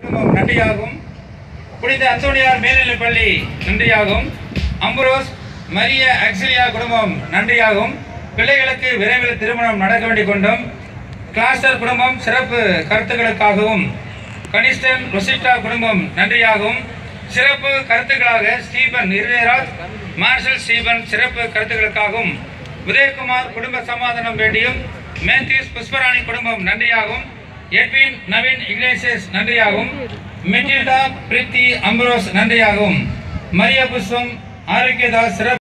குடும்பம் நன்றியாகும் புனித அந்தோனியார் மேல்நிலைப்பள்ளி நன்றியாகும் அம்புரோஸ் மரிய அக்சிலியா குடும்பம் நன்றியாகும் பிள்ளைகளுக்கு விரைவில் திருமணம் நடக்க வேண்டிக் கொண்டும் கிளாஸ்டர் குடும்பம் சிறப்பு கருத்துக்களுக்காகவும் கனிஷ்டன் ரொசிட்டா குடும்பம் நன்றியாகவும் சிறப்பு கருத்துக்களாக ஸ்டீபன் இருதயராஜ் மார்ஷல் ஸ்டீபன் சிறப்பு கருத்துக்களுக்காகவும் உதயகுமார் குடும்ப சமாதானம் வேண்டியும் மேத்யூஸ் புஷ்பராணி குடும்பம் நன்றியாகும் எட்வின் நவீன் இக்னேசியஸ் நன்றியாகும் மெட்டில்டா பிரித்தி அம்பரோஸ் நன்றியாகும் மரிய புஷ்பம் ஆரோக்கியதாஸ் சிறப்பு